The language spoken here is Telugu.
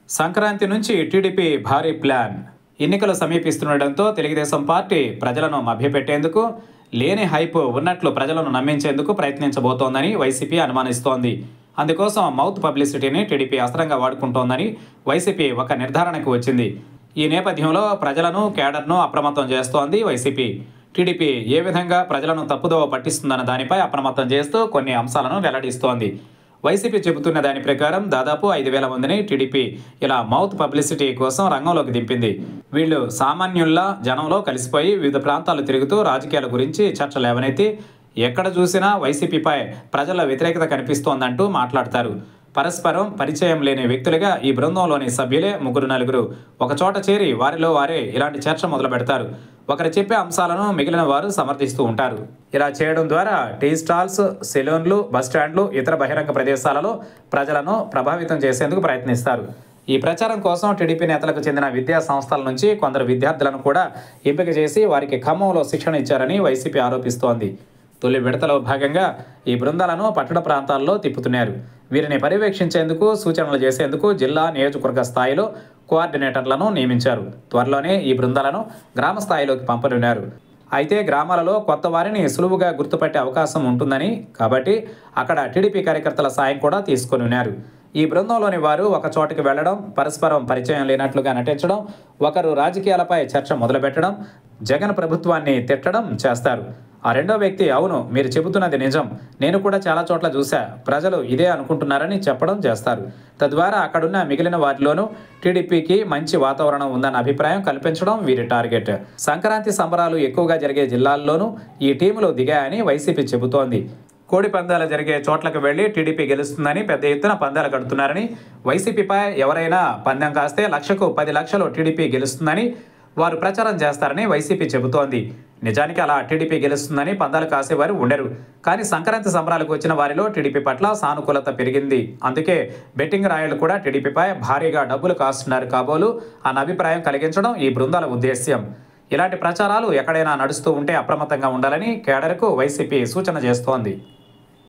సంక్రాంతి నుంచి టీడీపీ భారీ ప్లాన్ ఎన్నికలు సమీపిస్తుండటంతో తెలుగుదేశం పార్టీ ప్రజలను మభ్యపెట్టేందుకు లేని హైప్ ఉన్నట్లు ప్రజలను నమ్మించేందుకు ప్రయత్నించబోతోందని వైసీపీ అనుమానిస్తోంది అందుకోసం మౌత్ పబ్లిసిటీని టీడీపీ అస్త్రంగా వాడుకుంటోందని వైసీపీ ఒక నిర్ధారణకు వచ్చింది ఈ నేపథ్యంలో ప్రజలను కేడర్ను అప్రమత్తం చేస్తోంది వైసీపీ టీడీపీ ఏ విధంగా ప్రజలను తప్పుదోవ పట్టిస్తుందన్న దానిపై అప్రమత్తం చేస్తూ కొన్ని అంశాలను వెల్లడిస్తోంది వైసీపీ చెబుతున్న దాని ప్రకారం దాదాపు ఐదు వేల మందిని టీడీపీ ఇలా మౌత్ పబ్లిసిటీ కోసం రంగంలోకి దింపింది వీళ్ళు సామాన్యుల్లా జనంలో కలిసిపోయి వివిధ ప్రాంతాలు తిరుగుతూ రాజకీయాల గురించి చర్చ లేవనెత్తి ఎక్కడ చూసినా వైసీపీపై ప్రజల వ్యతిరేకత కనిపిస్తోందంటూ మాట్లాడతారు పరస్పరం పరిచయం లేని వ్యక్తులుగా ఈ బృందంలోని సభ్యులే ముగ్గురు నలుగురు ఒకచోట చేరి వారిలో వారే ఇలాంటి చర్చ మొదలు పెడతారు ఒకరు చెప్పే అంశాలను మిగిలిన వారు సమర్థిస్తూ ఉంటారు ఇలా చేయడం ద్వారా టీ స్టాల్స్ సెలూన్లు బస్టాండ్లు ఇతర బహిరంగ ప్రదేశాలలో ప్రజలను ప్రభావితం చేసేందుకు ప్రయత్నిస్తారు ఈ ప్రచారం కోసం టీడీపీ నేతలకు చెందిన విద్యా సంస్థల నుంచి కొందరు విద్యార్థులను కూడా ఎంపిక చేసి వారికి ఖమ్మంలో శిక్షణ ఇచ్చారని వైసీపీ ఆరోపిస్తోంది తొలి విడతలో భాగంగా ఈ బృందాలను పట్టణ ప్రాంతాల్లో తిప్పుతున్నారు వీరిని పర్యవేక్షించేందుకు సూచనలు చేసేందుకు జిల్లా నియోజకవర్గ స్థాయిలో కోఆర్డినేటర్లను నియమించారు త్వరలోనే ఈ బృందాలను గ్రామ స్థాయిలోకి పంపనున్నారు అయితే గ్రామాలలో కొత్త వారిని సులువుగా గుర్తుపట్టే అవకాశం ఉంటుందని కాబట్టి అక్కడ టీడీపీ కార్యకర్తల సాయం కూడా తీసుకొని ఉన్నారు ఈ బృందంలోని వారు ఒక చోటికి వెళ్లడం పరస్పరం పరిచయం లేనట్లుగా నటించడం ఒకరు రాజకీయాలపై చర్చ మొదలుపెట్టడం జగన్ ప్రభుత్వాన్ని తిట్టడం చేస్తారు ఆ రెండో వ్యక్తి అవును మీరు చెబుతున్నది నిజం నేను కూడా చాలా చోట్ల చూశా ప్రజలు ఇదే అనుకుంటున్నారని చెప్పడం చేస్తారు తద్వారా అక్కడున్న మిగిలిన వారిలోనూ టీడీపీకి మంచి వాతావరణం ఉందన్న అభిప్రాయం కల్పించడం వీరి టార్గెట్ సంక్రాంతి సంబరాలు ఎక్కువగా జరిగే జిల్లాల్లోనూ ఈ టీములు దిగాయని వైసీపీ చెబుతోంది కోడి పందాలు జరిగే చోట్లకు వెళ్లి టీడీపీ గెలుస్తుందని పెద్ద ఎత్తున పందాలు కడుతున్నారని వైసీపీపై ఎవరైనా పందెం కాస్తే లక్షకు పది లక్షలు టీడీపీ గెలుస్తుందని వారు ప్రచారం చేస్తారని వైసీపీ చెబుతోంది నిజానికి అలా టీడీపీ గెలుస్తుందని పందాలు కాసేవారు ఉండరు కానీ సంక్రాంతి సంబరాలకు వచ్చిన వారిలో టీడీపీ పట్ల సానుకూలత పెరిగింది అందుకే బెట్టింగ్ రాయలు కూడా టీడీపీపై భారీగా డబ్బులు కాస్తున్నారు కాబోలు అన్న అభిప్రాయం కలిగించడం ఈ బృందాల ఉద్దేశ్యం ఇలాంటి ప్రచారాలు ఎక్కడైనా నడుస్తూ ఉంటే అప్రమత్తంగా ఉండాలని కేడర్కు వైసీపీ సూచన చేస్తోంది